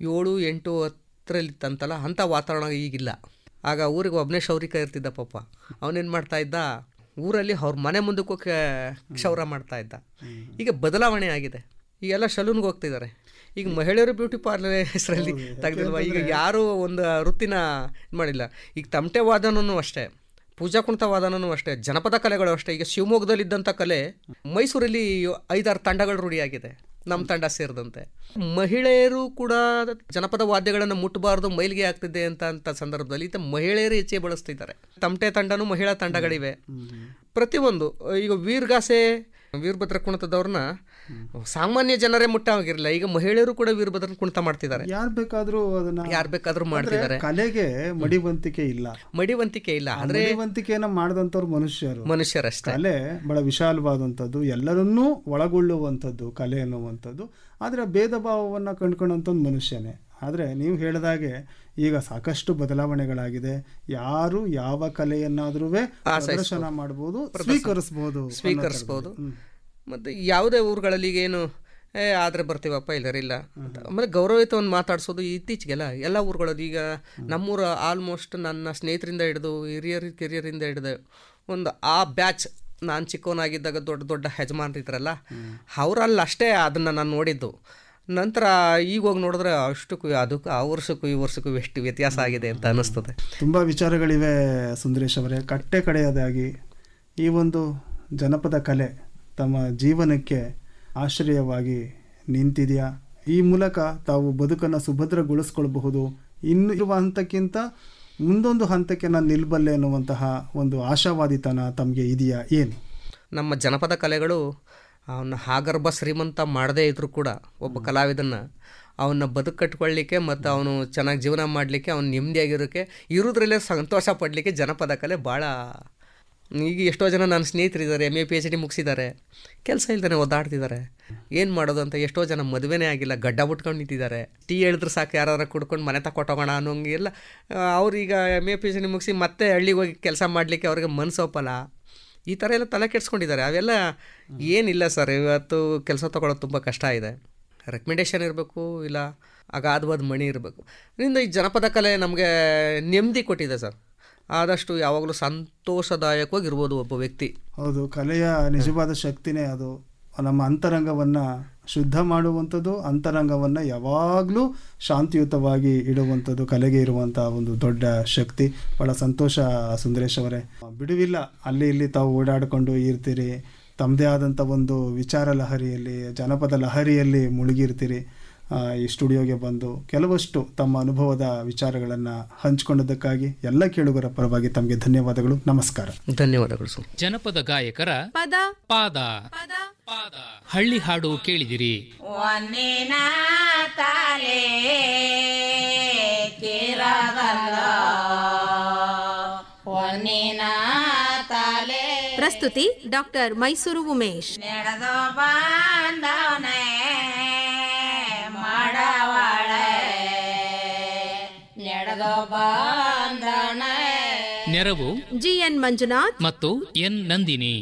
ಏಳು ಎಂಟು ಹತ್ತರಲ್ಲಿ ಇತ್ತಂತಲ್ಲ ಅಂಥ ವಾತಾವರಣ ಈಗಿಲ್ಲ ಆಗ ಊರಿಗೆ ಒಬ್ಬನೇ ಶೌರಿಕ ಇರ್ತಿದ್ದ ಪಾಪ ಅವನೇನು ಮಾಡ್ತಾ ಇದ್ದ ಊರಲ್ಲಿ ಅವ್ರ ಮನೆ ಮುಂದಕ್ಕೆ ಹೋಗಿ ಕ್ಷೌರ ಮಾಡ್ತಾ ಇದ್ದ ಈಗ ಬದಲಾವಣೆ ಆಗಿದೆ ಈಗೆಲ್ಲ ಸಲೂನ್ಗೆ ಹೋಗ್ತಿದ್ದಾರೆ ಈಗ ಮಹಿಳೆಯರು ಬ್ಯೂಟಿ ಪಾರ್ಲರ್ ಹೆಸರಲ್ಲಿ ತೆಗೆದಿಲ್ವ ಈಗ ಯಾರೂ ಒಂದು ವೃತ್ತಿನ ಇದು ಮಾಡಿಲ್ಲ ಈಗ ತಮಟೆ ವಾದನೂ ಅಷ್ಟೇ ಪೂಜಾ ಕುಣಿತ ವಾದನೂ ಅಷ್ಟೇ ಜನಪದ ಕಲೆಗಳು ಅಷ್ಟೇ ಈಗ ಶಿವಮೊಗ್ಗದಲ್ಲಿ ಇದ್ದಂಥ ಕಲೆ ಮೈಸೂರಲ್ಲಿ ಐದಾರು ತಂಡಗಳು ರೂಢಿಯಾಗಿದೆ ನಮ್ಮ ತಂಡ ಸೇರಿದಂತೆ ಮಹಿಳೆಯರು ಕೂಡ ಜನಪದ ವಾದ್ಯಗಳನ್ನು ಮುಟ್ಟಬಾರ್ದು ಮೈಲಿಗೆ ಆಗ್ತಿದೆ ಅಂತ ಅಂತ ಸಂದರ್ಭದಲ್ಲಿ ಈತ ಮಹಿಳೆಯರು ಹೆಚ್ಚೆ ಬಳಸ್ತಿದ್ದಾರೆ ತಮಟೆ ತಂಡನೂ ಮಹಿಳಾ ತಂಡಗಳಿವೆ ಪ್ರತಿಯೊಂದು ಈಗ ವೀರ್ಗಾಸೆ ವೀರಭದ್ರ ಕುಣಿತದವ್ರನ್ನ ಸಾಮಾನ್ಯ ಜನರೇ ಮುಟ್ಟಾಗಿರಲಿಲ್ಲ ಈಗ ಮಹಿಳೆಯರು ಕೂಡ ವೀರಭದ್ರ ಕುಣಿತ ಮಾಡ್ತಿದ್ದಾರೆ ಯಾರು ಬೇಕಾದ್ರೂ ಅದನ್ನ ಯಾರು ಬೇಕಾದ್ರೂ ಅಂದ್ರೆ ಮಾಡ್ತಿದ್ದಾರೆ ಕಲೆಗೆ ಮಡಿವಂತಿಕೆ ಇಲ್ಲ ಮಡಿವಂತಿಕೆ ಇಲ್ಲ ಆದ್ರೆ ಮಡಿವಂತಿಕೆಯನ್ನ ಮಾಡಿದಂಥವ್ರು ಮನುಷ್ಯರು ಮನುಷ್ಯರಷ್ಟೇ ಕಲೆ ಬಹಳ ವಿಶಾಲವಾದಂಥದ್ದು ಎಲ್ಲರನ್ನೂ ಒಳಗೊಳ್ಳುವಂಥದ್ದು ಕಲೆ ಅನ್ನುವಂಥದ್ದು ಆದರೆ ಭೇದ ಭಾವವನ್ನು ಕಂಡ್ಕೊಂಡಂಥದ್ದು ಮನುಷ್ಯನೇ ಆದರೆ ನೀವು ಹೇಳಿದಾಗೆ ಈಗ ಸಾಕಷ್ಟು ಬದಲಾವಣೆಗಳಾಗಿದೆ ಯಾರು ಯಾವ ಕಲೆಯನ್ನಾದ್ರೂ ಪ್ರದರ್ಶನ ಮಾಡ್ಬೋದು ಸ್ವೀಕರಿಸ್ಬೋದು ಸ್ವೀಕರಿಸ್ಬೋದು ಮತ್ತು ಯಾವುದೇ ಊರುಗಳಲ್ಲಿ ಈಗ ಏನು ಏ ಆದರೆ ಬರ್ತೀವಪ್ಪ ಇಲ್ಲರಿಲ್ಲ ಅಂತ ಆಮೇಲೆ ಗೌರವಯುತವನ್ನು ಮಾತಾಡಿಸೋದು ಇತ್ತೀಚೆಗೆಲ್ಲ ಎಲ್ಲ ಊರುಗಳಲ್ಲಿ ಈಗ ನಮ್ಮೂರ ಆಲ್ಮೋಸ್ಟ್ ನನ್ನ ಸ್ನೇಹಿತರಿಂದ ಹಿಡಿದು ಹಿರಿಯರ್ ಕಿರಿಯರಿಂದ ಹಿಡಿದು ಒಂದು ಆ ಬ್ಯಾಚ್ ನಾನು ಚಿಕ್ಕವನಾಗಿದ್ದಾಗ ದೊಡ್ಡ ದೊಡ್ಡ ಯಜಮಾನ್ರಿದ್ರಲ್ಲ ಅವರಲ್ಲಿ ಅಷ್ಟೇ ಅದನ್ನು ನಾನು ನೋಡಿದ್ದು ನಂತರ ಈಗ ಹೋಗಿ ನೋಡಿದ್ರೆ ಅಷ್ಟಕ್ಕೂ ಅದಕ್ಕೂ ಆ ವರ್ಷಕ್ಕೂ ಈ ವರ್ಷಕ್ಕೂ ಎಷ್ಟು ವ್ಯತ್ಯಾಸ ಆಗಿದೆ ಅಂತ ಅನ್ನಿಸ್ತದೆ ತುಂಬ ವಿಚಾರಗಳಿವೆ ಸುಂದರೇಶ್ ಅವರೇ ಕಟ್ಟೆ ಕಡೆಯದಾಗಿ ಈ ಒಂದು ಜನಪದ ಕಲೆ ತಮ್ಮ ಜೀವನಕ್ಕೆ ಆಶ್ರಯವಾಗಿ ನಿಂತಿದೆಯಾ ಈ ಮೂಲಕ ತಾವು ಬದುಕನ್ನು ಸುಭದ್ರಗೊಳಿಸ್ಕೊಳ್ಬಹುದು ಇನ್ನು ಇರುವ ಹಂತಕ್ಕಿಂತ ಮುಂದೊಂದು ಹಂತಕ್ಕೆ ನಾನು ನಿಲ್ಬಲ್ಲೆ ಅನ್ನುವಂತಹ ಒಂದು ಆಶಾವಾದಿತನ ತಮಗೆ ಇದೆಯಾ ಏನು ನಮ್ಮ ಜನಪದ ಕಲೆಗಳು ಅವನ್ನ ಹಾಗರ್ಭ ಶ್ರೀಮಂತ ಮಾಡದೇ ಇದ್ರೂ ಕೂಡ ಒಬ್ಬ ಕಲಾವಿದನ್ನ ಅವನ್ನ ಬದುಕು ಕಟ್ಕೊಳ್ಳಿಕ್ಕೆ ಮತ್ತು ಅವನು ಚೆನ್ನಾಗಿ ಜೀವನ ಮಾಡಲಿಕ್ಕೆ ಅವ್ನು ನೆಮ್ಮದಿಯಾಗಿರೋಕ್ಕೆ ಇರೋದ್ರಲ್ಲೇ ಸಂತೋಷ ಪಡಲಿಕ್ಕೆ ಜನಪದ ಕಲೆ ಭಾಳ ಈಗ ಎಷ್ಟೋ ಜನ ನನ್ನ ಸ್ನೇಹಿತರಿದ್ದಾರೆ M A P H D ಮುಗಿಸಿದ್ದಾರೆ ಕೆಲಸ ಇಲ್ದೇ ಒದ್ದಾಡ್ತಿದ್ದಾರೆ ಏನು ಮಾಡೋದು ಅಂತ ಎಷ್ಟೋ ಜನ ಮದುವೆನೇ ಆಗಿಲ್ಲ ಗಡ್ಡ ಬಿಟ್ಕೊಂಡು ನಿಂತಿದ್ದಾರೆ ಟೀ ಹೇಳಿದ್ರೆ ಸಾಕು ಯಾರು ಕುಡ್ಕೊಂಡು ಮನೆ ತಗೊಟ್ಟೋಗೋಣ ಅನ್ನೋಂಗೆಲ್ಲ ಅವ್ರೀಗ M A P H D ಮುಗಿಸಿ ಮತ್ತೆ ಹಳ್ಳಿಗೆ ಹೋಗಿ ಕೆಲಸ ಮಾಡಲಿಕ್ಕೆ ಅವ್ರಿಗೆ ಮನಸ್ಸೊಪ್ಪಲ್ಲ ಈ ಥರ ಎಲ್ಲ ತಲೆ ಕೆಡ್ಸ್ಕೊಂಡಿದ್ದಾರೆ ಅವೆಲ್ಲ ಏನಿಲ್ಲ ಸರ್ ಇವತ್ತು ಕೆಲಸ ತೊಗೊಳೋದು ತುಂಬ ಕಷ್ಟ ಇದೆ ರೆಕಮೆಂಡೇಷನ್ ಇರಬೇಕು ಇಲ್ಲ ಅಗಾಧವಾದ ಮಣಿ ಇರಬೇಕು ಇದರಿಂದ ಈ ಜನಪದ ಕಲೆ ನಮಗೆ ನೆಮ್ಮದಿ ಕೊಟ್ಟಿದೆ ಸರ್ ಆದಷ್ಟು ಯಾವಾಗಲೂ ಸಂತೋಷದಾಯಕವಾಗಿ ಇರ್ಬೋದು ಒಬ್ಬ ವ್ಯಕ್ತಿ ಹೌದು ಕಲೆಯ ನಿಜವಾದ ಶಕ್ತಿನೇ ಅದು ನಮ್ಮ ಅಂತರಂಗವನ್ನು ಶುದ್ಧ ಮಾಡುವಂಥದ್ದು ಅಂತರಂಗವನ್ನು ಯಾವಾಗಲೂ ಶಾಂತಿಯುತವಾಗಿ ಇಡುವಂಥದ್ದು ಕಲೆಗೆ ಇರುವಂಥ ಒಂದು ದೊಡ್ಡ ಶಕ್ತಿ ಭಾಳ ಸಂತೋಷ ಸುಂದರೇಶ್ ಅವರೇ ಬಿಡುವಿಲ್ಲ ಅಲ್ಲಿ ಇಲ್ಲಿ ತಾವು ಓಡಾಡಿಕೊಂಡು ಇರ್ತೀರಿ ತಮ್ಮದೇ ಆದಂಥ ಒಂದು ವಿಚಾರ ಲಹರಿಯಲ್ಲಿ ಜನಪದ ಲಹರಿಯಲ್ಲಿ ಮುಳುಗಿರ್ತೀರಿ ಆ, ಈ ಸ್ಟುಡಿಯೋಗೆ ಬಂದು ಕೆಲವಷ್ಟು ತಮ್ಮ ಅನುಭವದ ವಿಚಾರಗಳನ್ನು ಹಂಚಿಕೊಂಡದಕ್ಕಾಗಿ ಎಲ್ಲ ಕೇಳುಗರ ಪರವಾಗಿ ತಮಗೆ ಧನ್ಯವಾದಗಳು ನಮಸ್ಕಾರ ಧನ್ಯವಾದಗಳು ಸರ್ ಜನಪದ ಗಾಯಕರ ಪದ ಪಾದ ಪಾದ ಹಳ್ಳಿ ಹಾಡು ಕೇಳಿದಿರಿ ಒಂದಿನ ತಾಲೆ ಕಿರಗಲ್ಲ ಒಂದಿನ ತಾಲೆ ಪ್ರಸ್ತುತಿ ಡಾಕ್ಟರ್ ಮೈಸೂರು ಉಮೇಶ್ ನಡೆದು ಬಂದವನೇ ಮಾಡವಾಳೆ ನಡೆದು ಬಂದವನೇ ನೆರವು ಜಿಎನ್ ಮಂಜುನಾಥ್ ಮತ್ತು ಎನ್ ನಂದಿನಿ